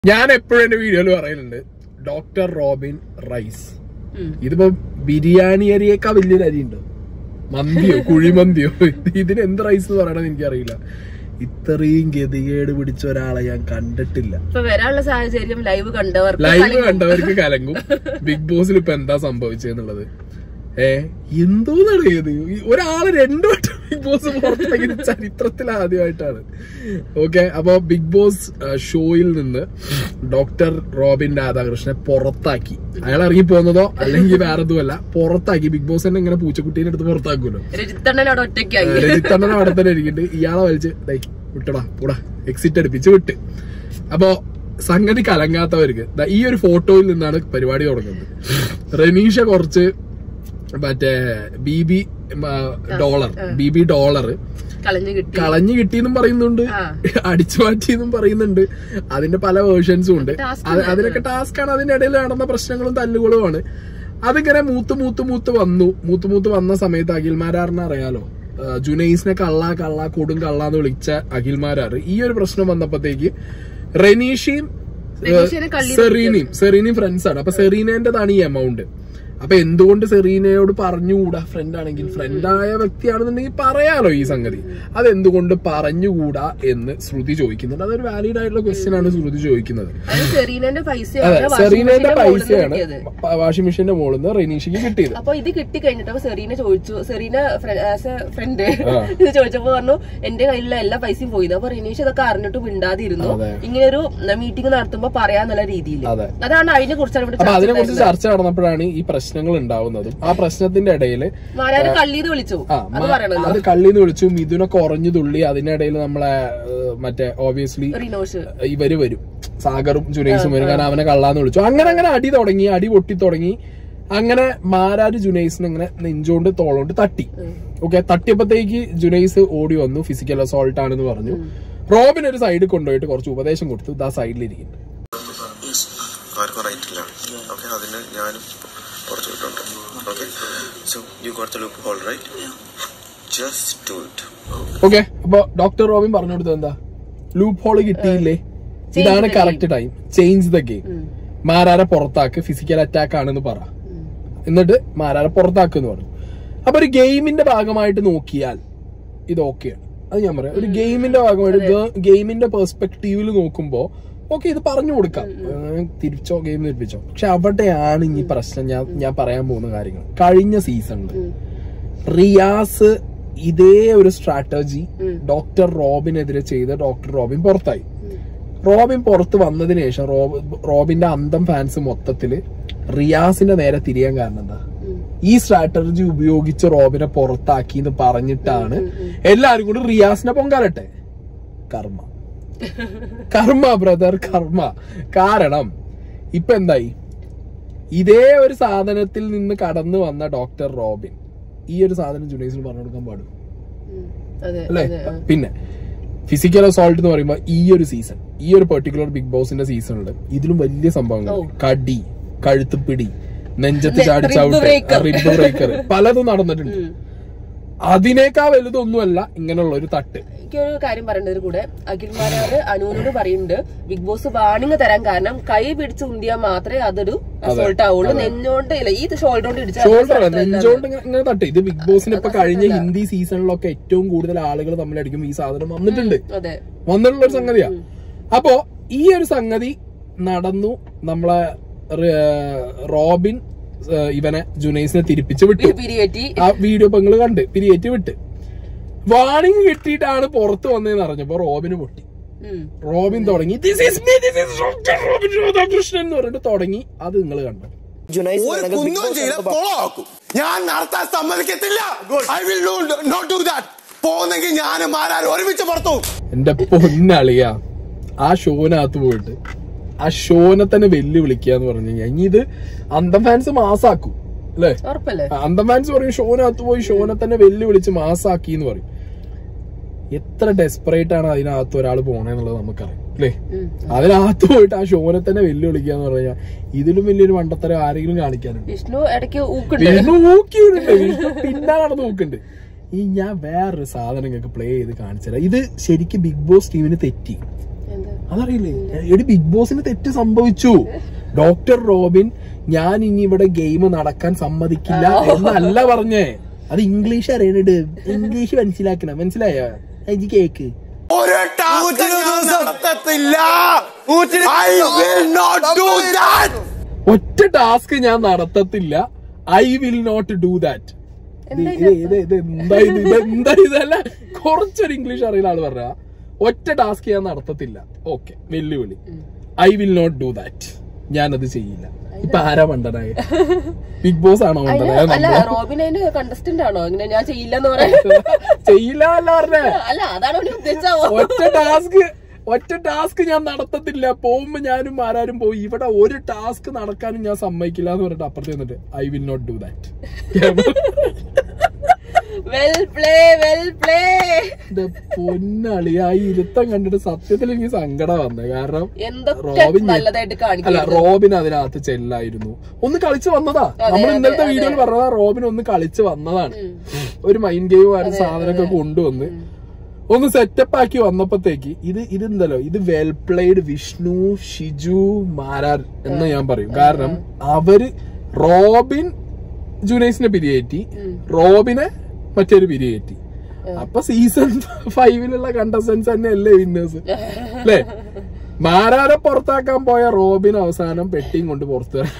ഞാൻ എപ്പോഴും എന്റെ വീഡിയോയിൽ പറയുന്നുണ്ട് ഡോക്ടർ റോബിൻ റൈസ് ഉം. ഇതിപ്പോ ബിരിയാണി അരിയേക്കാൾ വലിയൊരു അരി ഉണ്ടോ മന്തിയോ കുഴിമന്തിയോ ഇതിന് എന്ത് റൈസ് എന്ന് പറയണമെന്ന് എനിക്കറിയില്ല ഇത്രയും ഗതികേട് പിടിച്ച ഒരാളെ ഞാൻ കണ്ടിട്ടില്ല ഇപ്പൊ വരാനുള്ള സാഹചര്യം ലൈവ് കണ്ടവർക്ക് ലൈവ് കലങ്ങും. കണ്ടവർക്ക് കലങ്ങും ബിഗ് ബോസിൽ ഇപ്പൊ എന്താ സംഭവിച്ചെന്നുള്ളത് ഏ എന്തോന്നാണ് ഇത് ഈ ഒരാള് രണ്ടു വട്ടം ബിഗ് ബോസ് പുറത്തേക്ക് ചരിത്രത്തിൽ ആദ്യമായിട്ടാണ് ഓക്കെ അപ്പൊ ബിഗ് ബോസ് ആ, ഷോയിൽ നിന്ന് ഡോക്ടർ റോബിൻ രാധാകൃഷ്ണനെ പുറത്താക്കി അയാൾ ഇറങ്ങി പോകുന്നതോ അല്ലെങ്കിൽ വേറെ ഒന്നുമല്ല പുറത്താക്കി ബിഗ് ബോസ് തന്നെ ഇങ്ങനെ പൂച്ചക്കുട്ടീനെ എടുത്ത് പുറത്താക്കുമല്ലോ രജിത്തണ്ണൻ അവിടെ ഒറ്റയ്ക്കായി രജിത്തണ്ണൻ അവിടെ തന്നെ ഇരിക്കുന്നുണ്ട് ഇയാളെ വലിച്ച് ഡേ വിട്ടടാ കൂടാ എക്സിറ്റ് അടുപ്പിച്ച് വിട്ട് അപ്പോ സംഗതി കലങ്ങാത്തവർക്ക് ദാ ഈ ഒരു ഫോട്ടോയിൽ നിന്നാണ് പരിപാടി തുടങ്ങുന്നത് റനീഷ കുറച്ച് മറ്റേ B B dollar B B dollar കളഞ്ഞു കിട്ടി കളഞ്ഞു കിട്ടിയെന്നും പറയുന്നുണ്ട് ആ. അടിച്ചു മാറ്റിയെന്നും പറയുന്നുണ്ട് അതിന്റെ പല വേർഷൻസും ഉണ്ട് Task അത് അതിനൊക്കെ ടാസ്ക് ആണ് അതിന്റെ ഇടയിൽ നടന്ന പ്രശ്നങ്ങളും തല്ലുകളുമാണ് അതിങ്ങനെ മൂത്ത് മൂത്ത് മൂത്ത് വന്നു മൂത്ത് മൂത്ത് വന്ന സമയത്ത് അഖിൽമാരാറിനെ അറിയാലോ ആ, ജുനൈസിനെ കള്ള കള്ള കൊടും കള്ള എന്ന് വിളിച്ച അഖിൽമാരാർ ഈ ഒരു പ്രശ്നം വന്നപ്പോഴത്തേക്ക് റെനീഷയും റനീഷയെ കള്ളി സെറീനയും സെറീനയും ഫ്രണ്ട്സ് ആണ് അപ്പൊ സെറീനേന്റെതാണ് ഈ എമൗണ്ട് അപ്പൊ എന്തുകൊണ്ട് സെറീനയോട് പറഞ്ഞുകൂടാ ഫ്രണ്ട് ആണെങ്കിൽ ഫ്രണ്ടായ വ്യക്തിയാണെന്നുണ്ടെങ്കിൽ പറയാലോ ഈ സംഗതി അത് എന്തുകൊണ്ട് പറഞ്ഞുകൂടാ എന്ന് ശ്രുതി ചോദിക്കുന്നുണ്ട് അതൊരു വാലിഡ് ആയിട്ടുള്ള ക്വസ്റ്റ്യൻ ആണ് ശ്രുതി ചോദിക്കുന്നത് അത് സെറീനന്റെ അതെ പൈസയാണ് സെറീനയുടെ വാഷിംഗ് മെഷീന്റെ മുകളിൽ പൈസയാണ് കിട്ടിയത്. വാഷിംഗ് മെഷീന്റെ മുകളിൽ നിന്ന് റെനീഷയ്ക്ക് കിട്ടിയത് അപ്പൊ ഇത് കിട്ടി കഴിഞ്ഞിട്ട് അപ്പൊ സെറീന ചോദിച്ചു സെറീന ഫ്രണ്ട് ആ. ഇത് ചോദിച്ചപ്പോ പറഞ്ഞു എന്റെ കയ്യിലുള്ള എല്ലാ പൈസയും പോയി അപ്പൊ റിനീഷ് ഇതൊക്കെ അറിഞ്ഞിട്ട് മിണ്ടാതിരുന്നു അതെ. ഇങ്ങനെ ഒരു മീറ്റിംഗ് നടത്തുമ്പോ പറയാന്നുള്ള രീതിയിൽ അതെ. അതാണ് അതിനെ കുറിച്ചാണ് ഇവിടെ അപ്പൊ ചർച്ച അതിനെ കുറിച്ച് ഉണ്ടായിരുന്നത്. ചർച്ച നടന്നപ്പോഴാണ് ഈ പ്രശ്നങ്ങൾ ഉണ്ടാവുന്നതും ആ പ്രശ്നത്തിന്റെ ഇടയിൽ മാരാര് കള്ളീന്ന് വിളിച്ചു ആ അത് മ- പറയണല്ലോ അത് കള്ളിന്ന് വിളിച്ചു മിഥുനെ കുറഞ്ഞു തുള്ളി അതിനിടയിൽ നമ്മളെ ഏഹ്, മറ്റേ ഓബിയസ്ലി റിനോഷ് ഇവര് വരും സാഗറും ജുനൈസും വരും കാരണം അവനെ കള്ളാന്ന് വിളിച്ചു അങ്ങനെ അങ്ങനെ അടി തുടങ്ങി അടി പൊട്ടി തുടങ്ങി അങ്ങനെ മാരാര് ജുനൈസിനെ ഇങ്ങനെ നെഞ്ചോണ്ട് തോളോണ്ട് തട്ടി ഓക്കെ തട്ടിയപ്പോഴത്തേക്ക് ജുനൈസ് ഓടി വന്നു ഫിസിക്കൽ അസോൾട്ട് ആണെന്ന് പറഞ്ഞു റോബിൻ ഒരു സൈഡിൽ കൊണ്ടുപോയിട്ട് കുറച്ച് ഉപദേശം കൊടുത്തു ദാ സൈഡിലിരിക്കുന്നു ആർക്കും റൈറ്റ് ഇല്ല ഓക്കെ അതിന് ഞാനും കുറച്ച് വിട്ടുണ്ട് okay so you got the loophole right just do it okay അപ്പൊ ഡോക്ടർ റോബിൻ പറഞ്ഞു കൊടുത്തത് എന്താ ലൂപ്പ് ഹോള് കിട്ടിയില്ലേ ഇതാണ് correct time change the game മാരാരെ പുറത്താക്ക് ഫിസിക്കൽ അറ്റാക്ക് ആണെന്ന് പറ എന്നിട്ട് മാരാരെ പുറത്താക്കുന്ന് പറഞ്ഞു അപ്പൊ ഒരു ഗെയിമിന്റെ ഭാഗമായിട്ട് നോക്കിയാൽ ഇത് ഓക്കെയാണ് അത് ഞാൻ പറയാം ഒരു ഗെയിമിന്റെ ഭാഗമായിട്ട് ഗെയിമിന്റെ പെർസ്പെക്ടീവിൽ നോക്കുമ്പോ ഓക്കെ ഇത് പറഞ്ഞു കൊടുക്കാം ഏഹ് തിരിച്ചോ ഗെയിം തിരിപ്പിച്ചോ പക്ഷെ അവിടെയാണ് ഇനി പ്രശ്നം ഞാൻ ഞാൻ പറയാൻ പോകുന്ന കാര്യങ്ങൾ കഴിഞ്ഞ സീസണിൽ റിയാസ് ഇതേ ഒരു സ്ട്രാറ്റജി ഡോക്ടർ റോബിനെതിരെ ചെയ്ത് ഡോക്ടർ റോബിൻ പുറത്തായി റോബിൻ പുറത്ത് വന്നതിന് ശേഷം റോബ് റോബിന്റെ അന്തം ഫാൻസ് മൊത്തത്തില് റിയാസിന്റെ നേരെ തിരിയാൻ കാരണം എന്താ ഈ സ്ട്രാറ്റജി ഉപയോഗിച്ച് റോബിനെ പുറത്താക്കി എന്ന് പറഞ്ഞിട്ടാണ് എല്ലാരും കൂടി റിയാസിനെ പൊങ്കാലട്ടെ കർമ്മ കർമ്മ ബ്രദർ കർമ്മ കാരണം ഇപ്പൊ എന്തായി ഇതേ ഒരു സാധനത്തിൽ നിന്ന് കടന്നു വന്ന ഡോക്ടർ റോബിൻ ഈ ഒരു സാധനം ജുനൈസിന് പറഞ്ഞു കൊടുക്കാൻ പാടും അതെ അല്ലേ പിന്നെ ഫിസിക്കൽ അസോൾട്ട് എന്ന് പറയുമ്പോൾ ഈ ഒരു സീസൺ ഈ ഒരു പെർട്ടിക്കുലർ ബിഗ് ബോസിന്റെ സീസണിൽ ഇതിലും വലിയ സംഭവങ്ങൾ കടി കഴുത്തുപിടി നെഞ്ചത്ത് ചാടി Rib ചവിട്ട് breaker. റിബ് ബ്രേക്കർ പലതും നടന്നിട്ടുണ്ട് അതിനേക്കാൾ വലുതൊന്നുമല്ല ഇങ്ങനെയുള്ള ഒരു തട്ട് എനിക്കൊരു കാര്യം പറയേണ്ടത് കൂടെ അഖിൽമാരാറ് അനുവിനോട് പറയുന്നുണ്ട് ബിഗ് ബോസ് വാണിംഗ് തരാൻ കാരണം കൈ പിടിച്ച് ഉന്തിയാൽ മാത്രമേ അതൊരു അസോൾട്ട് ആവുള്ളൂ നെഞ്ഞോണ്ട് ഇല്ല ഈ ഷോൾഡർ കൊണ്ട് ഇടിച്ചാൽ ഷോൾഡർ നെഞ്ചോണ്ട് ഇങ്ങനെ ഇങ്ങനെ തട്ട് ഇത് ബിഗ് ബോസിന് ഇപ്പൊ കഴിഞ്ഞ ഹിന്ദി സീസണിലൊക്കെ ഏറ്റവും കൂടുതൽ ആളുകൾ തമ്മിലടിക്കും ഈ സാധനം വന്നിട്ടുണ്ട് അതെ വന്നിട്ടുള്ള ഒരു സംഗതിയാ അപ്പോ ഈ ഒരു സംഗതി നടന്നു നമ്മളെ റെ- റോബിൻ ഏഹ്, ഇവനെ ജുനൈസിനെ തിരിപ്പിച്ച് വിട്ടു പിരിയേറ്റി ആ വീഡിയോ ഇപ്പൊ നിങ്ങള് കണ്ട് പിരിയേറ്റ് വിട്ട് വാണിംഗ് കിട്ടിയിട്ടാണ് പുറത്ത് വന്നതെന്ന് അറിഞ്ഞപ്പോ റോബിന് പൊട്ടി ഉം. റോബിൻ തുടങ്ങി this is me this is Robin Radhakrishnan എന്ന് പറഞ്ഞിട്ട് തുടങ്ങി അത് നിങ്ങൾ കണ്ടു ജുനൈസ് ഒരു വേണമെങ്കിൽ ബിഗ് കുന്നും ബോസ് ചെയ്യില്ല എന്നൊക്കെ കൊളമാക്കും ഞാൻ നടത്താൻ സമ്മതിക്കത്തില്ല I will not do that പോകുന്നെങ്കിൽ ഞാനും ആരാരും ഒരുമിച്ച് പുറത്തു പോകും എന്റെ പൊന്നളിയ ആ ഷോനകത്ത് പോയിട്ട് ആ ഷോനെ തന്നെ വെല്ലുവിളിക്കുക എന്ന് പറഞ്ഞു കഴിഞ്ഞാൽ ഇനി ഇത് അന്തം ഫാൻസ് മാസാക്കും അല്ലേ ഉറപ്പല്ലേ അന്തം ഫാൻസ് പറയും ഷോനകത്ത് പോയി ഷോനെ തന്നെ വെല്ലുവിളിച്ച് മാസാക്കി എന്ന് പറയും എത്ര ഡെസ്പറേറ്റ് ആണ് അതിനകത്ത് ഒരാൾ പോണേന്നുള്ളത് നമുക്കറിയാം അല്ലേ അതിനകത്ത് പോയിട്ട് ആ ഷോനെ തന്നെ വെല്ലുവിളിക്കുക എന്ന് പറഞ്ഞാൽ ഇതിലും വലിയൊരു മണ്ടത്തരം ആരെങ്കിലും കാണിക്കാനുണ്ട് വിഷ്ണു ഇടയ്ക്ക് ഊക്കുണ്ട് വിഷ്ണു ഊക്കിയിട്ടുണ്ട് വിഷ്ണു പിന്നാലാണ് നോക്കുന്നുണ്ട് ഈ ഞാൻ വേറൊരു സാധനം നിങ്ങൾക്ക് പ്ലേ ചെയ്ത് കാണിച്ചുതരാം ഇത് ശരിക്കും ബിഗ് ബോസ് ടീമിന് തെറ്റി എന്താ അതറിയില്ലേ എടി ബിഗ് ബോസിന് തെറ്റ് സംഭവിച്ചു ഡോക്ടർ റോബിൻ ഞാൻ ഇനി ഇവിടെ ഗെയിം നടക്കാൻ സമ്മതിക്കില്ല എന്നല്ല പറഞ്ഞേ അത് ഇംഗ്ലീഷ് അറിയണത് ഇംഗ്ലീഷ് മനസ്സിലാക്കണം മനസ്സിലായോ എനിക്ക് കേക്ക് ഒരു ടാസ്ക് ഞാൻ നടത്തത്തില്ല I will not do that ഒറ്റ ടാസ്ക് ഞാൻ നടത്തത്തില്ല I will not do that ഇത് ഇത് ഇത് എന്താ ഇത് ഇത് എന്താ ഇതല്ല കുറച്ചൊരു ഇംഗ്ലീഷ് അറിയുന്ന ആള് പറഞ്ഞ ഒറ്റ ടാസ്ക് ഞാൻ നടത്തത്തില്ല ഓക്കെ വെല്ലുവിളി I will not do that ഞാനത് ചെയ്യില്ല ഇപ്പൊ ആരാ മണ്ടനായ ബിഗ് ബോസ് ആണോ മണ്ടനായ അല്ല നമ്മളോ റോബിൻ അതിന്റെ കണ്ടസ്റ്റന്റ് ആണോ ഇങ്ങനെ ഞാൻ ചെയ്യില്ലെന്ന് പറയാൻ ചെയ്യില്ല അല്ല പറഞ്ഞേ അല്ല അതാണ് അവന് ഉദ്ദേശിച്ചാവോ ഒറ്റ ടാസ്ക് ഒറ്റ ടാസ്ക് ഞാൻ നടത്തത്തില്ല പോകുമ്പോ ഞാനും ആരാരും പോയി ഇവിടെ ഒരു ടാസ്ക് നടക്കാനും ഞാൻ സമ്മതിക്കില്ല എന്ന് പറഞ്ഞിട്ട് അപ്പുറത്ത് നിന്നിട്ട് I will not do that well play well play എന്റെ പൊന്നാളി ആ ഇരുത്തം കണ്ടിട്ട് സത്യത്തിൽ എനിക്ക് സങ്കടം വന്നേ കാരണം എന്തൊക്കെ റോബിൻ നല്ലതായിട്ട് അല്ല കാണിക്കും റോബിൻ അതിനകത്ത് ചെല്ലായിരുന്നു ഒന്ന് കളിച്ച് വന്നതാ നമ്മൾ ഇന്നലത്തെ വീഡിയോയിൽ പറഞ്ഞതാ റോബിൻ ഒന്ന് കളിച്ച് വന്നതാണ് ഒരു മൈൻഡ് ഗെയിം ആരും സാധനമൊക്കെ കൊണ്ടുവന്ന് ഒന്ന് സെറ്റപ്പ് ആക്കി വന്നപ്പോഴത്തേക്ക് ഇത് ഇതെന്തല്ലോ ഇത് വെൽ പ്ലേഡ് വിഷ്ണു ഷിജു മാരാർ എന്ന് ഞാൻ പറയും കാരണം അവര് റോബിൻ ജൂനൈസിനെ പിരിയേറ്റി റോബിനെ മറ്റൊരു പിരിയേറ്റി അപ്പൊ സീസൺ ഫൈവിലുള്ള കണ്ടസ്റ്റൻസ് തന്നെ അല്ലേ വിന്നേഴ്സ് അല്ലേ മാരാരെ പുറത്താക്കാൻ പോയ റോബിൻ അവസാനം പെട്ടിയും കൊണ്ട് പുറത്തു വരാൻ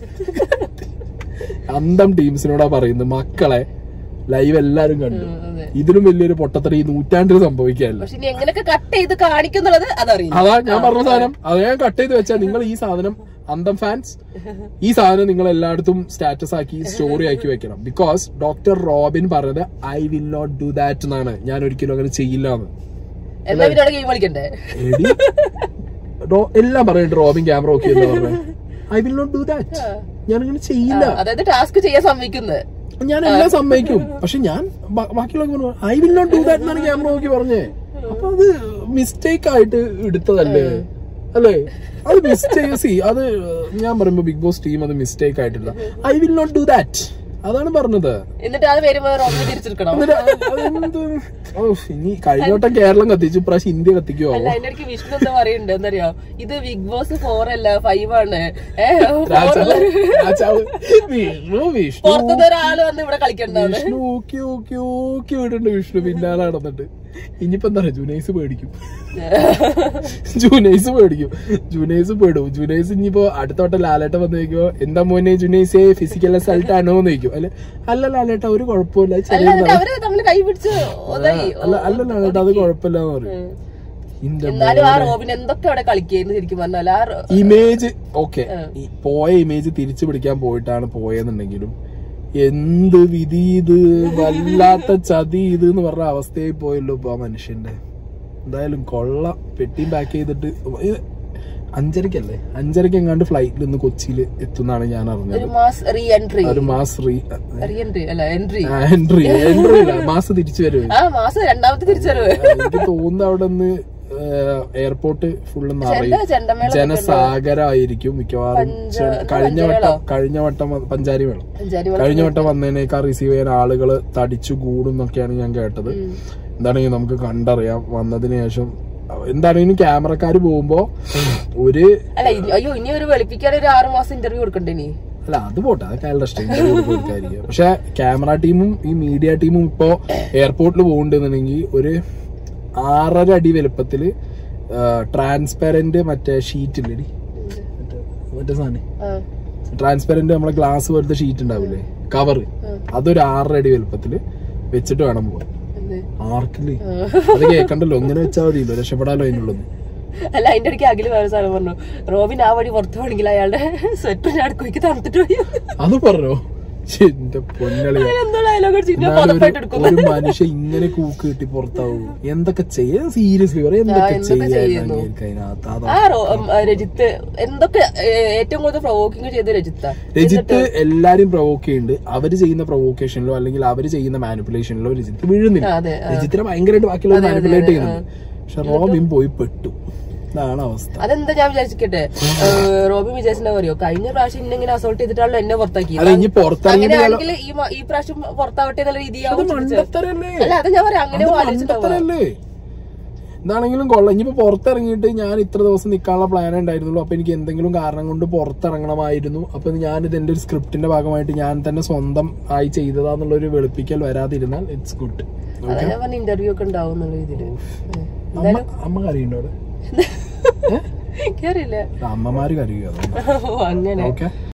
അന്തം ടീംസിനോടാ പറയുന്നത് മക്കളെ ലൈവ് എല്ലാരും കണ്ടു ഇതിലും വലിയൊരു പൊട്ടത്തറി ഈ നൂറ്റാണ്ടിൽ സംഭവിക്കാനില്ല പക്ഷെ ഇനി എങ്ങനെയൊക്കെ കട്ട് ചെയ്ത് കാണിക്കുന്നുള്ളത് അതറിയില്ല അതാ ഞാൻ പറഞ്ഞ സാധനം അത് ഞാൻ കട്ട് ചെയ്ത് വെച്ചാൽ നിങ്ങൾ ഈ സാധനം അന്തം ഫാൻസ് ഈ സാധനം നിങ്ങൾ എല്ലായിടത്തും സ്റ്റാറ്റസ് ആക്കി സ്റ്റോറി ആക്കി വെക്കണം ബിക്കോസ് ഡോക്ടർ റോബിൻ പറഞ്ഞത് I will not do that എന്നാണ് ഞാൻ ഒരിക്കലും അങ്ങനെ ചെയ്യില്ല എന്ന് എന്നാ പിന്നെ ഗെയിം കളിക്കണ്ടേ എടി, റോ- എല്ലാം പറയുന്നുണ്ട് റോബിൻ ക്യാമറ ഓക്കെ എന്ന് പറഞ്ഞു I will not do that ഞാനങ്ങനെ ചെയ്യില്ല അതായത് ടാസ്ക് ചെയ്യാൻ സമ്മതിക്കുന്നത് ഞാൻ എല്ലാം സമ്മതിക്കും പക്ഷെ ഞാൻ ബ- ബാക്കിയുള്ളവർക്ക് പറഞ്ഞു I will not do that എന്നാണ് ക്യാമറ നോക്കി പറഞ്ഞേ അപ്പൊ അത് മിസ്റ്റേക്ക് ആയിട്ട് എടുത്തതല്ലേ അല്ലേ അത് മിസ്റ്റേക്ക് സി അത് ഞാൻ പറയുമ്പോ ബിഗ് ബോസ് ടീം അത് മിസ്റ്റേക്ക് ആയിട്ടില്ല I will not do that അതാണ് പറഞ്ഞത് എന്നിട്ട് അത് വരുമ്പോ റോബിനെ തിരിച്ചെടുക്കണം എന്നിട്ട് അതെന്ത് ഓ ഇനി കഴിഞ്ഞ വട്ടം കേരളം കത്തിച്ചു ഇപ്രാവശ്യം ഇന്ത്യ കത്തിക്കുവോ അല്ല അതിന്റെ ഇടയ്ക്ക് വിഷ്ണു എന്താ പറയുന്നുണ്ട് എന്തറിയോ ഇത് ബിഗ് ബോസ് ഫോർ അല്ല ഫൈവ് ആണ് ഏ രാജാവ് രാജാവ് വിഷ്ണു വിഷ്ണു പുറത്തുനിന്ന് ഒരാള് വന്ന് ഇവിടെ കളിക്കണ്ടാണ് വിഷ്ണു ഊക്കി ഊക്കി ഊക്കി വിടുന്നുണ്ട് വിഷ്ണു പിന്നാലെ നടന്നിട്ട് ഇനിയിപ്പോ എന്താ പറയാ ജുനൈസ് പേടിക്കും ജുനൈസ് പേടിക്കും ജുനൈസ് പേടും ജുനൈസ് ഇനിയിപ്പോ അടുത്ത വട്ടം ലാലേട്ട വന്ന് നോക്കിയോ എന്താ മോനെ ജുനൈസെ ഫിസിക്കൽ അസൾട്ട് ആണോ എന്ന് ചോദിക്കും അല്ലെ അല്ല ലാലേട്ട ഒരു കുഴപ്പമില്ല അല്ല ചെറിയ എന്നിട്ട് അവര് തമ്മിൽ കൈ പിടിച്ച് ഒതായി അല്ല അല്ല ലാലേട്ട അത് കുഴപ്പമില്ല എന്ന് പറയും ഇന്റെ എന്നാലും ആ റോബിൻ എന്തൊക്കെ അവിടെ കളിക്കുന്നു ശരിക്കും പറഞ്ഞാൽ ആ റോ- ഇമേജ് ഓക്കെ പോയ ഇമേജ് തിരിച്ചു പിടിക്കാൻ പോയിട്ടാണ് പോയെന്നുണ്ടെങ്കിലും എന്ത് വിധി ഇത് വല്ലാത്ത ചതി ഇത് എന്ന് പറഞ്ഞ അവസ്ഥയായി പോയല്ലോ ഇപ്പൊ ആ മനുഷ്യന്റെ എന്തായാലും കൊള്ള പെട്ടിയും പാക്ക് ചെയ്തിട്ട് ഇത് അഞ്ചരക്കല്ലേ അഞ്ചരക്ക് എങ്ങാണ്ട് ഫ്ലൈറ്റിൽ നിന്ന് കൊച്ചിയിൽ എത്തുന്നാണ് ഞാൻ അറിഞ്ഞത് ഒരു മാസ് റീ എൻട്രി ഒരു മാസ് റീ റീ എൻട്രി അല്ല എൻട്രി എൻട്രി എൻട്രി ഇല്ല മാസ് തിരിച്ചു വരും ആ മാസം രണ്ടാമത്തെ തിരിച്ചറിവ് എനിക്ക് തോന്നുന്നു അവിടെ നിന്ന് എയർപോർട്ട് ഫുള്ള് നിറയും എന്താ ചെണ്ടമേളം ജനസാഗരമായിരിക്കും മിക്കവാറും ചെ- കഴിഞ്ഞ വട്ടം കഴിഞ്ഞ വട്ടം വ- പഞ്ചാരി വേണം അഞ്ചാരി കഴിഞ്ഞ വട്ടം വന്നതിനേക്കാൾ റിസീവ് ചെയ്യാൻ ആളുകള് തടിച്ചു കൂടും എന്നൊക്കെയാണ് ഞാൻ കേട്ടത് എന്താണെങ്കിൽ നമുക്ക് കണ്ടറിയാം വന്നതിന് ശേഷം എന്താണെങ്കിലും ക്യാമറക്കാര് പോകുമ്പോ ഒരു അല്ല ഇനി- അയ്യോ ഇനി ഒരു വെളുപ്പിക്കാൻ ഒരു ആറു മാസം ഇന്റർവ്യൂ കൊടുക്കണ്ടേ ഇനി അല്ല അത് പോട്ടെ അതൊക്കെ അയാളുടെ ഇഷ്ടം interview കൊടുക്കാതിരിക്കുക. പക്ഷെ ക്യാമറ ടീമും ഈ മീഡിയ ടീമും ഇപ്പോ എയർപോർട്ടിൽ പോകുന്നുണ്ടെന്നുണ്ടെങ്കിൽ ഒരു ആറര അടി വലുപ്പത്തില് ട്രാൻസ്പെറന്റ് മറ്റേ ഷീറ്റ് ഇല്ലടി മറ്റേ മറ്റേ സാധനം ആ. ട്രാൻസ്പെറന്റ് നമ്മളെ ഗ്ലാസ് പോലത്തെ ഷീറ്റ് ഉണ്ടാവില്ലേ കവർ അതൊരു ആറര അടി വലുപ്പത്തില് വെച്ചിട്ട് വേണം പോവാൻ എന്ത്? ആർക്കില്ലേ അത് കേക്കണ്ടല്ലോ ഒന്നിനെ വെച്ചാൽ മതിയല്ലോ രക്ഷപ്പെടാലോ അതിനുള്ളത് അല്ല അതിന്റെ ഇടയ്ക്ക് അഖില് വേറെ സാധനം പറഞ്ഞു റോബിൻ ആ വഴി പുറത്തു പോകണമെങ്കിൽ അയാളുടെ സ്വെറ്റർ അടുക്കുവയ്ക്ക് തണുത്തിട്ട് പോയി അത് പറഞ്ഞോ ശ്ശെ, എന്റെ പൊന്നളിയാ എന്തോ ഡയലോഗ് അടിച്ചിട്ട് എന്നാലും പുറത്തായിട്ട് ഒരു- എടുക്കുന്നു ഒരു മനുഷ്യൻ ഇങ്ങനെ കൂക്ക് കിട്ടി പുറത്താവും എന്തൊക്കെ ചെയ്യാൻ സീരിയസ്ലി പറയാം എന്തൊക്കെ എന്തൊക്കെ ചെയ്യാൻ ചെയ്യുന്നു? അതിനകത്ത് ആ അതാ റോ- ഉം, ആ, രജിത്ത് എന്തൊക്കെ ഏ, ഏറ്റവും കൂടുതൽ പ്രൊവോക്കിംഗ് ചെയ്ത രജിത്ത രജിത്ത് എല്ലാരും പ്രൊവോക്ക് ചെയ്യുന്നുണ്ട് അവര് ചെയ്യുന്ന പ്രൊവോക്കേഷനിലോ അല്ലെങ്കിൽ അവര് ചെയ്യുന്ന മാനിപ്പുലേഷനിലോ രജിത്ത് വീഴുന്നില്ല ആ, അതെ, ആ. രജിത്തിനെ ഭയങ്കരമായിട്ട് ബാക്കിയുള്ളവർ മാനിപ്പുലേറ്റ് ചെയ്യുന്നുണ്ട് പക്ഷെ റോബിൻ പോയി പെട്ടു ഇതാണ് അവസ്ഥ അതെന്താ ഞാൻ വിചാരിച്ചിട്ടെ റോബിൻ വിചാരിച്ചാ പറയോ കഴിഞ്ഞ പ്രാവശ്യം ഇന്നെ ഇങ്ങനെ അസോൾട്ട് ചെയ്തിട്ടാണല്ലോ എന്നെ പുറത്താക്കി അല്ല ഇനി പുറത്തിറങ്ങി അങ്ങനെയാണെങ്കിൽ ഈ മ- ഈ പ്രാവശ്യം പുറത്താവട്ടെ എന്നുള്ള രീതിയാവും ചിന്തിച്ചത്. മണ്ടത്തരല്ലേ അല്ല അത് ഞാൻ പറയാം അങ്ങനെ അത് ആലോചിച്ചിട്ടുണ്ടാവുക മണ്ടത്തരല്ലേ ഇതാണെങ്കിലും കൊള്ളാം ഇനിയിപ്പോ പുറത്തിറങ്ങിയിട്ട് ഞാൻ ഇത്ര ദിവസം നിൽക്കാനുള്ള പ്ലാൻ ഉണ്ടായിരുന്നുള്ളൂ അപ്പൊ എനിക്ക് എന്തെങ്കിലും കാരണം കൊണ്ട് പുറത്തിറങ്ങണമായിരുന്നു അപ്പൊ ഞാനിത് എന്റെ ഒരു സ്ക്രിപ്റ്റിന്റെ ഭാഗമായിട്ട് ഞാൻ തന്നെ സ്വന്തം ആയി ചെയ്തതാന്നുള്ള ഒരു വെളുപ്പിക്കൽ വരാതിരുന്നാൽ ഇറ്റ്സ് ഗുഡ് അതാ ഞാൻ പറഞ്ഞ ഇന്റർവ്യൂ ഒക്കെ ഉണ്ടാവും എന്നുള്ള ഇതില് അമ്മ അമ്മ കരയുണ്ടോ അവിടെ എനിക്കറിയില്ല അമ്മമാര് കരയുക ഓ അങ്ങനെ ഓക്കെ